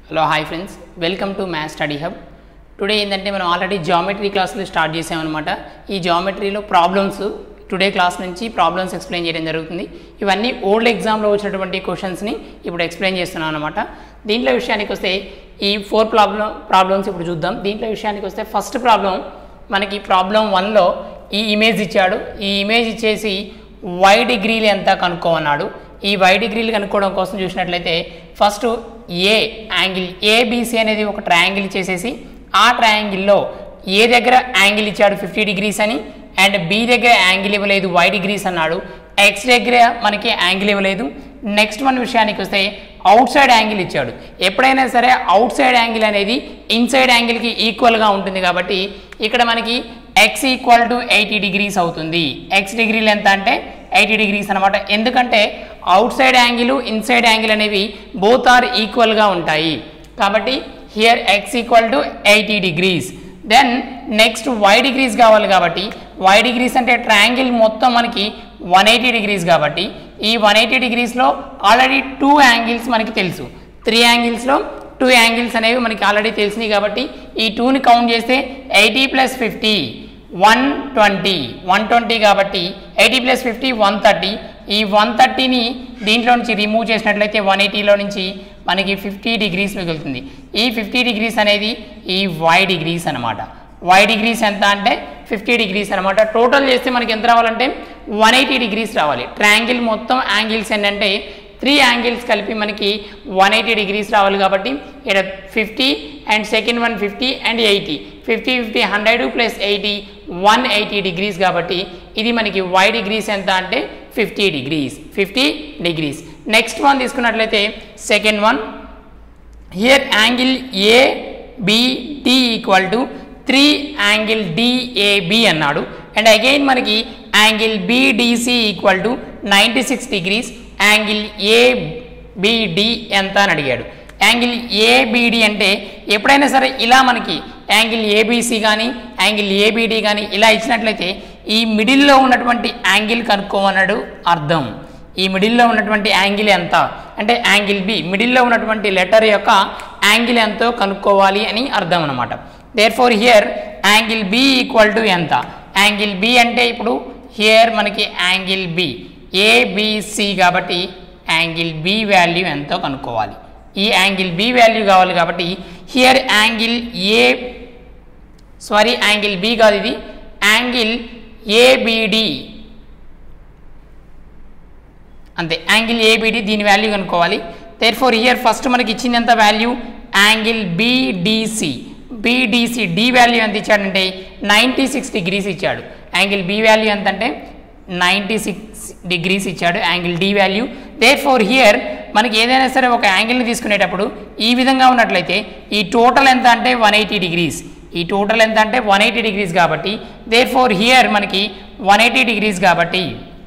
hello hi friends welcome to math study hub today ఏంటంటే మనం already geometry క్లాసులు start చేసామన్నమాట ఈ జామెట్రీలో ప్రాబ్లమ్స్ టుడే క్లాస్ నుంచి ప్రాబ్లమ్స్ ఎక్స్ప్లెయిన్ చేయడం జరుగుతుంది ఇవన్నీ ఓల్డ్ ఎగ్జామ్లో వచ్చినటువంటి క్వశ్చన్స్ని ఇప్పుడు ఎక్స్ప్లెయిన్ చేస్తున్నాం అనమాట దీంట్లో విషయానికి వస్తే ఈ ఫోర్ ప్రాబ్లం ప్రాబ్లమ్స్ ఇప్పుడు చూద్దాం దీంట్లో విషయానికి వస్తే ఫస్ట్ ప్రాబ్లం మనకి ప్రాబ్లం వన్లో ఈ ఇమేజ్ ఇచ్చాడు ఈ ఇమేజ్ ఇచ్చేసి వై డిగ్రీలు ఎంత కనుక్కోమన్నాడు ఈ వై డిగ్రీలు కనుక్కోవడం కోసం చూసినట్లయితే ఫస్ట్ ఏ యాంగిల్ ఏబిసి అనేది ఒక ట్రయాంగిల్ చేసేసి ఆ ట్రయాంగిల్లో ఏ దగ్గర యాంగిల్ ఇచ్చాడు ఫిఫ్టీ డిగ్రీస్ అని అండ్ బి దగ్గర యాంగిల్ ఇవ్వలేదు వై డిగ్రీస్ అన్నాడు ఎక్స్ దగ్గర మనకి యాంగిల్ ఇవ్వలేదు నెక్స్ట్ మన విషయానికి వస్తే అవుట్ సైడ్ యాంగిల్ ఇచ్చాడు ఎప్పుడైనా సరే అవుట్ సైడ్ యాంగిల్ అనేది ఇన్సైడ్ యాంగిల్కి ఈక్వల్గా ఉంటుంది కాబట్టి ఇక్కడ మనకి X equal to eighty degrees అవుతుంది ఎక్స్ డిగ్రీలు ఎంత అంటే ఎయిటీ డిగ్రీస్ అనమాట ఎందుకంటే outside angle inside angle అనేవి బోత్ ఆర్ ఈక్వల్గా ఉంటాయి కాబట్టి here X equal to eighty degrees then next Y degrees కావాలి కాబట్టి వై డిగ్రీస్ అంటే ట్రయాంగిల్ మొత్తం మనకి వన్ ఎయిటీ డిగ్రీస్ కాబట్టి ఈ వన్ ఎయిటీ డిగ్రీస్లో ఆల్రెడీ టూ యాంగిల్స్ మనకి తెలుసు త్రీ యాంగిల్స్లో టూ యాంగిల్స్ అనేవి మనకి ఆల్రెడీ తెలిసినాయి కాబట్టి ఈ టూని కౌంట్ చేస్తే eighty plus fifty one twenty one twenty కాబట్టి eighty plus fifty one thirty ఈ వన్ థర్టీని దీంట్లో నుంచి రిమూవ్ చేసినట్లయితే వన్ ఎయిటీలో నుంచి మనకి ఫిఫ్టీ డిగ్రీస్ మిగులుతుంది ఈ ఫిఫ్టీ డిగ్రీస్ అనేది ఈ వై డిగ్రీస్ అనమాట వై డిగ్రీస్ ఎంత అంటే ఫిఫ్టీ డిగ్రీస్ అనమాట టోటల్ చేస్తే మనకి ఎంత రావాలంటే వన్ ఎయిటీ డిగ్రీస్ రావాలి ట్రయాంగిల్ మొత్తం యాంగిల్స్ ఏంటంటే త్రీ యాంగిల్స్ కలిపి మనకి వన్ ఎయిటీ డిగ్రీస్ రావాలి కాబట్టి ఇక్కడ fifty and second one fifty and eighty fifty fifty hundred plus eighty one eighty degrees కాబట్టి ఇది మనకి వై డిగ్రీస్ ఎంత అంటే fifty degrees fifty degrees next one తీసుకున్నట్లయితే second one here angle A BD equal to three angle DAB అన్నాడు and again మనకి angle BDC equal to ninety six degrees angle ABD ఎంత అని అడిగాడు యాంగిల్ ఏబిడి అంటే ఎప్పుడైనా సరే ఇలా మనకి యాంగిల్ ఏబిసి కానీ యాంగిల్ ఏబిడి కానీ ఇలా ఇచ్చినట్లయితే ఈ మిడిల్లో ఉన్నటువంటి యాంగిల్ కనుక్కోమన్నాడు అర్థం ఈ మిడిల్లో ఉన్నటువంటి యాంగిల్ ఎంత అంటే యాంగిల్ బి మిడిల్లో ఉన్నటువంటి లెటర్ యొక్క యాంగిల్ ఎంతో కనుక్కోవాలి అని అర్థం అనమాట therefore here angle B equal to ఎంత యాంగిల్ బి అంటే ఇప్పుడు హియర్ మనకి యాంగిల్ బి ఏబిసి కాబట్టి యాంగిల్ బి వాల్యూ ఎంతో కనుక్కోవాలి ఈ యాంగిల్ బి వాల్యూ కావాలి కాబట్టి here angle A sorry angle B కాదు ఇది యాంగిల్ ఏబిడి అంతే యాంగిల్ ఏబిడి దీని వాల్యూ కనుక్కోవాలి దేర్ ఫోర్ ఇయర్ ఫస్ట్ మనకి ఇచ్చింది ఎంత value angle BDC BDC D value ఎంత ఇచ్చాడంటే నైంటీ సిక్స్ డిగ్రీస్ ఇచ్చాడు యాంగిల్ బి వాల్యూ ఎంత అంటే నైంటీ సిక్స్ డిగ్రీస్ ఇచ్చాడు angle D value therefore here మనకి ఏదైనా సరే ఒక యాంగిల్ని తీసుకునేటప్పుడు ఈ విధంగా ఉన్నట్లయితే ఈ టోటల్ ఎంత అంటే వన్ ఎయిటీ డిగ్రీస్ ఈ టోటల్ ఎంత అంటే వన్ ఎయిటీ డిగ్రీస్ కాబట్టి దేర్ ఫోర్ హియర్ మనకి వన్ ఎయిటీ డిగ్రీస్ కాబట్టి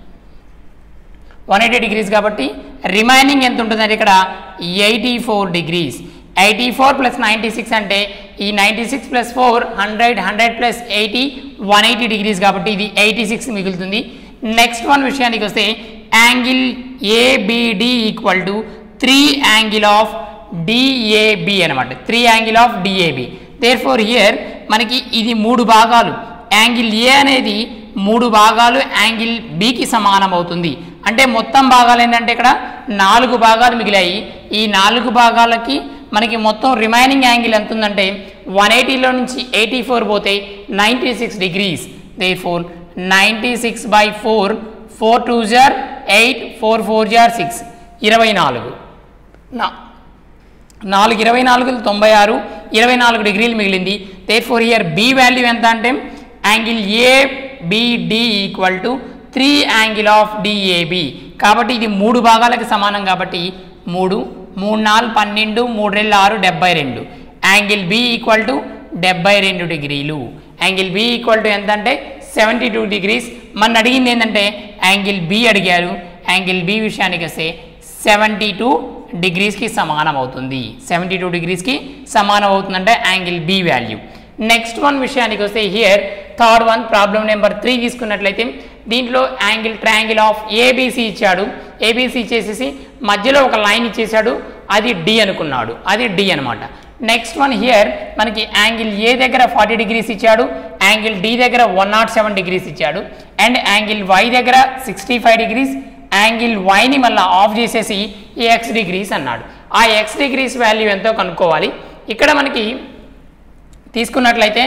వన్ ఎయిటీ డిగ్రీస్ కాబట్టి రిమైనింగ్ ఎంత ఉంటుందంటే ఇక్కడ eighty four degrees eighty four plus ninety six అంటే ఈ ninety six plus four hundred hundred plus eighty one eighty degrees కాబట్టి ఇది ఎయిటీ సిక్స్ మిగులుతుంది నెక్స్ట్ వన్ విషయానికి వస్తే angle ABD equal to three angle of DAB అనమాట three angle of DAB therefore here మనకి ఇది మూడు భాగాలు యాంగిల్ ఏ అనేది మూడు భాగాలు యాంగిల్ బికి సమానం అవుతుంది అంటే మొత్తం భాగాలు ఏంటంటే ఇక్కడ నాలుగు భాగాలు మిగిలాయి ఈ నాలుగు భాగాలకి మనకి మొత్తం రిమైనింగ్ యాంగిల్ ఎంత ఉందంటే వన్ ఎయిటీలో నుంచి ఎయిటీ ఫోర్ పోతే ninety six degrees therefore ninety six by four four two జార్ ఎయిట్ ఫోర్ ఫోర్ జార్ సిక్స్ ఇరవై నాలుగు నా నాలుగు ఇరవై నాలుగు తొంభై ఆరు ఇరవై నాలుగు డిగ్రీలు మిగిలింది therefore here B value ఎంత అంటే angle ABD equal to three angle of DAB కాబట్టి ఇది మూడు భాగాలకు సమానం కాబట్టి మూడు మూడు నాలుగు పన్నెండు మూడు రెండు ఆరు డెబ్బై రెండు యాంగిల్ బి ఈక్వల్ టు డెబ్బై రెండు డిగ్రీలు యాంగిల్ బి ఈక్వల్ టు ఎంత అంటే సెవెంటీ టూ డిగ్రీస్ మన అడిగింది ఏంటంటే యాంగిల్ బి అడిగారు యాంగిల్ బి విషయానికి వస్తే సెవెంటీ టూ డిగ్రీస్కి సమానం అవుతుంది సెవెంటీ టూ డిగ్రీస్కి సమానం అవుతుందంటే angle B value next one విషయానికి వస్తే here third one problem number three తీసుకున్నట్లయితే దీంట్లో యాంగిల్ ట్రయాంగిల్ ఆఫ్ ఏబీసీ ఇచ్చాడు ఏబీసీ ఇచ్చేసేసి మధ్యలో ఒక లైన్ ఇచ్చేసాడు అది డి అనుకున్నాడు అది డి అనమాట నెక్స్ట్ వన్ హియర్ మనకి యాంగిల్ ఏ దగ్గర ఫార్టీ డిగ్రీస్ ఇచ్చాడు యాంగిల్ డి దగ్గర వన్ నాట్ సెవెన్ డిగ్రీస్ ఇచ్చాడు అండ్ యాంగిల్ వై దగ్గర సిక్స్టీ ఫైవ్ డిగ్రీస్ యాంగిల్ వైని మళ్ళీ ఆఫ్ చేసేసి ఈ ఎక్స్ డిగ్రీస్ అన్నాడు ఆ ఎక్స్ డిగ్రీస్ వాల్యూ ఎంతో కనుక్కోవాలి ఇక్కడ మనకి తీసుకున్నట్లయితే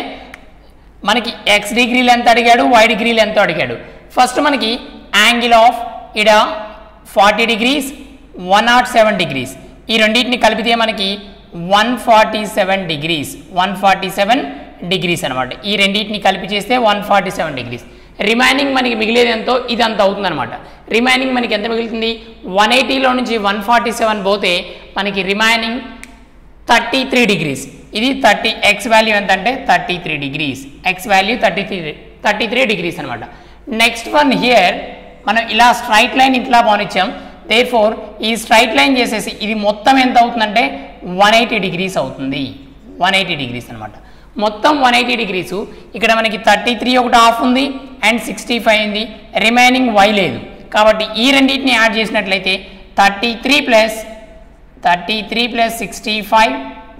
మనకి ఎక్స్ డిగ్రీలు ఎంత అడిగాడు వై డిగ్రీలు ఎంత అడిగాడు ఫస్ట్ మనకి యాంగిల్ ఆఫ్ ఇడ forty degrees one nought seven degrees ఈ రెండింటిని కలిపితే మనకి one forty seven degrees one forty seven degrees అనమాట ఈ రెండింటిని కలిపి చేస్తే one forty seven degrees remaining మనకి మిగిలేది ఎంతో ఇది అంత అవుతుంది అనమాట రిమైనింగ్ మనకి ఎంత మిగులుతుంది వన్ ఎయిటీలో నుంచి వన్ ఫార్టీ సెవెన్ పోతే మనకి రిమైనింగ్ థర్టీ త్రీ డిగ్రీస్ ఇది థర్టీ ఎక్స్ వాల్యూ ఎంత అంటే thirty three degrees X value thirty three thirty three degrees అనమాట నెక్స్ట్ వన్ హియర్ మనం ఇలా స్ట్రైట్ లైన్ ఇట్లా బానిచ్చాం దేర్ ఫోర్ ఈ స్ట్రైట్ లైన్ చేసేసి ఇది మొత్తం ఎంత అవుతుందంటే వన్ ఎయిటీ డిగ్రీస్ అవుతుంది వన్ ఎయిటీ డిగ్రీస్ అనమాట మొత్తం వన్ ఎయిటీ డిగ్రీస్ ఇక్కడ మనకి థర్టీ త్రీ ఒకటి ఆఫ్ ఉంది అండ్ సిక్స్టీ ఫైవ్ ఉంది రిమైనింగ్ వై లేదు కాబట్టి ఈ రెండింటిని యాడ్ చేసినట్లయితే thirty three plus thirty three plus sixty five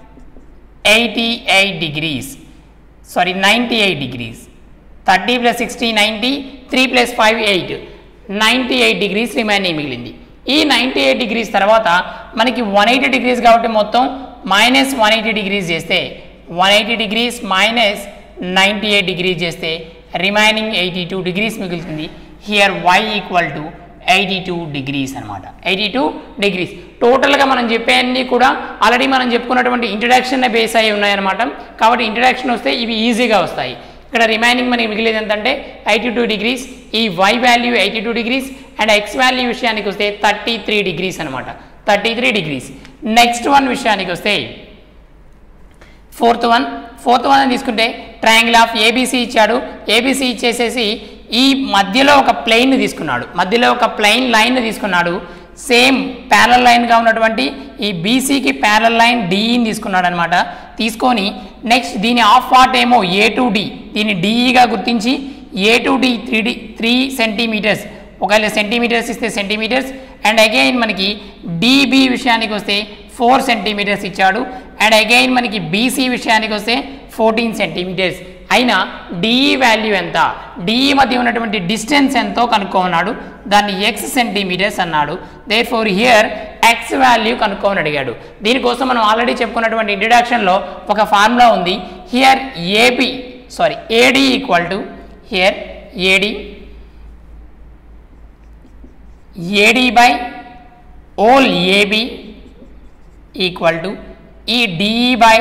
eighty eight degrees sorry ninety eight degrees thirty plus sixty ninety three plus five eight ninety eight degrees remaining మిగిలింది ఈ ninety eight degrees తర్వాత మనకి one eighty degrees కాబట్టి మొత్తం minus one eighty degrees చేస్తే one eighty degrees minus ninety eight degrees చేస్తే remaining eighty two degrees మిగులుతుంది here Y equal to eighty two degrees అనమాట ఎయిటీ టూ డిగ్రీస్ టోటల్గా మనం చెప్పేవన్నీ కూడా ఆల్రెడీ మనం చెప్పుకున్నటువంటి ఇంట్రడక్షన్ బేస్ అయి ఉన్నాయన్నమాట కాబట్టి ఇంట్రడక్షన్ వస్తే ఇవి ఈజీగా వస్తాయి ఇక్కడ రిమైనింగ్ మనకి మిగిలేదు ఎంతంటే ఎయిటీ టూ డిగ్రీస్ ఈ Y value eighty two degrees and X value విషయానికి వస్తే థర్టీ త్రీ డిగ్రీస్ అనమాట thirty three degrees next one విషయానికి వస్తే ఫోర్త్ వన్ ఫోర్త్ వన్ తీసుకుంటే ట్రయాంగిల్ ఆఫ్ ఏబీసీ ఇచ్చాడు ఏబీసీ ఇచ్చేసేసి ఈ మధ్యలో ఒక ప్లెయిన్ తీసుకున్నాడు మధ్యలో ఒక ప్లెయిన్ లైన్ తీసుకున్నాడు సేమ్ ప్యారల్ లైన్గా ఉన్నటువంటి ఈ బీసీకి ప్యారల్ లైన్ డిఈని తీసుకున్నాడు అనమాట తీసుకొని నెక్స్ట్ దీని ఆఫ్ పార్ట్ ఏమో ఏ టు డి దీన్ని డిఈగా గుర్తించి A to D three D three centimetres ఒకవేళ సెంటీమీటర్స్ ఇస్తే సెంటీమీటర్స్ అండ్ అగైన్ మనకి డిబి విషయానికి వస్తే ఫోర్ సెంటీమీటర్స్ ఇచ్చాడు అండ్ అగైన్ మనకి బీసీ విషయానికి వస్తే ఫోర్టీన్ సెంటీమీటర్స్ అయినా డిఈ వాల్యూ ఎంత డిఈ మధ్య ఉన్నటువంటి డిస్టెన్స్ ఎంతో కనుక్కోమన్నాడు దాన్ని ఎక్స్ సెంటీమీటర్స్ అన్నాడు therefore here X value కనుక్కోమని అడిగాడు దీనికోసం మనం ఆల్రెడీ చెప్పుకున్నటువంటి ఇంట్రడక్షన్లో ఒక ఫార్ములా ఉంది here AB sorry AD equal to here AD AD by whole AB equal to ఈ డిఈ బై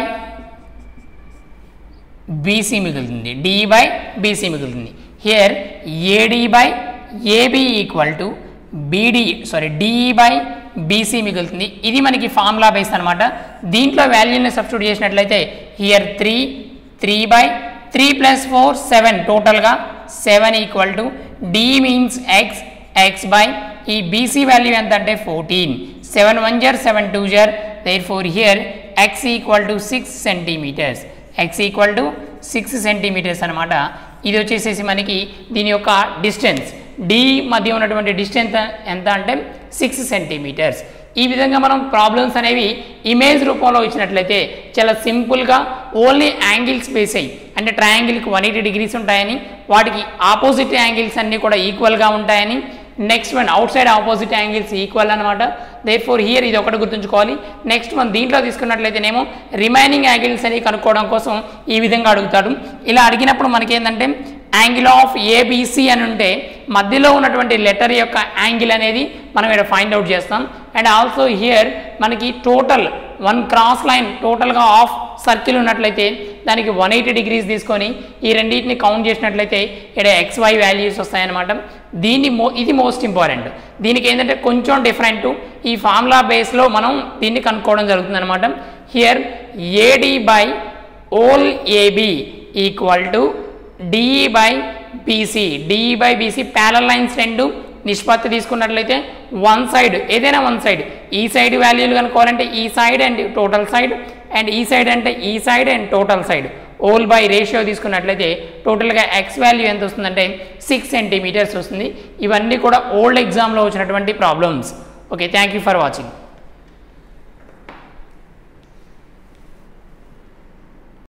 బీసీ మిగులుతుంది డిఈ బై బీసీ మిగులుతుంది here AD by AB equal to BD sorry DE by BC మిగులుతుంది ఇది మనకి formula base అనమాట దీంట్లో వాల్యూని substitute చేసినట్లయితే here three three by three plus four seven టోటల్గా seven equal to D means X X by ఈ బీసీ వాల్యూ ఎంత అంటే ఫోర్టీన్ సెవెన్ వన్ జర్ సెవెన్ టూ జర్ therefore here X equal to six centimetres X equal to six centimetres అనమాట ఇది వచ్చేసేసి మనకి దీని యొక్క డిస్టెన్స్ డి మధ్య ఉన్నటువంటి డిస్టెన్స్ ఎంత అంటే సిక్స్ సెంటీమీటర్స్ ఈ విధంగా మనం ప్రాబ్లమ్స్ అనేవి ఇమేజ్ రూపంలో ఇచ్చినట్లయితే చాలా సింపుల్గా ఓన్లీ యాంగిల్స్ బేస్ అయ్యి అంటే ట్రయాంగిల్కి వన్ ఎయిటీ డిగ్రీస్ ఉంటాయని వాటికి ఆపోజిట్ యాంగిల్స్ అన్నీ కూడా ఈక్వల్గా ఉంటాయని next one outside opposite angles equal అనమాట దేర్ ఫోర్ హియర్ ఇది ఒకటి గుర్తుంచుకోవాలి నెక్స్ట్ వన్ దీంట్లో తీసుకున్నట్లయితేనేమో రిమైనింగ్ యాంగిల్స్ అని కనుక్కోవడం కోసం ఈ విధంగా అడుగుతాడు ఇలా అడిగినప్పుడు మనకి ఏంటంటే యాంగిల్ ఆఫ్ ఏబిసి అని ఉంటే మధ్యలో ఉన్నటువంటి లెటర్ యొక్క యాంగిల్ అనేది మనం ఇక్కడ ఫైండ్ అవుట్ చేస్తాం అండ్ ఆల్సో హియర్ మనకి టోటల్ వన్ క్రాస్ లైన్ టోటల్గా ఆఫ్ సర్కిల్ ఉన్నట్లయితే దానికి వన్ ఎయిటీ డిగ్రీస్ తీసుకొని ఈ రెండింటిని కౌంట్ చేసినట్లయితే ఇక్కడ ఎక్స్ వై వాల్యూస్ వస్తాయన్నమాట దీన్ని మో ఇది మోస్ట్ ఇంపార్టెంట్ దీనికి ఏంటంటే కొంచెం డిఫరెంట్ ఈ ఫార్ములా బేస్లో మనం దీన్ని కనుక్కోవడం జరుగుతుంది అనమాట here AD by whole AB equal to DE by BC DE by BC parallel lines రెండు నిష్పత్తి తీసుకున్నట్లయితే వన్ సైడ్ ఏదైనా వన్ సైడ్ ఈ సైడ్ వాల్యూలు కనుక్కోవాలంటే ఈ side and total side and ఈ సైడ్ అంటే ఈ side and total side whole by ratio తీసుకున్నట్లయితే టోటల్గా ఎక్స్ వాల్యూ ఎంత వస్తుందంటే సిక్స్ సెంటీమీటర్స్ వస్తుంది ఇవన్నీ కూడా ఓల్డ్ ఎగ్జామ్లో వచ్చినటువంటి problems okay thank you for watching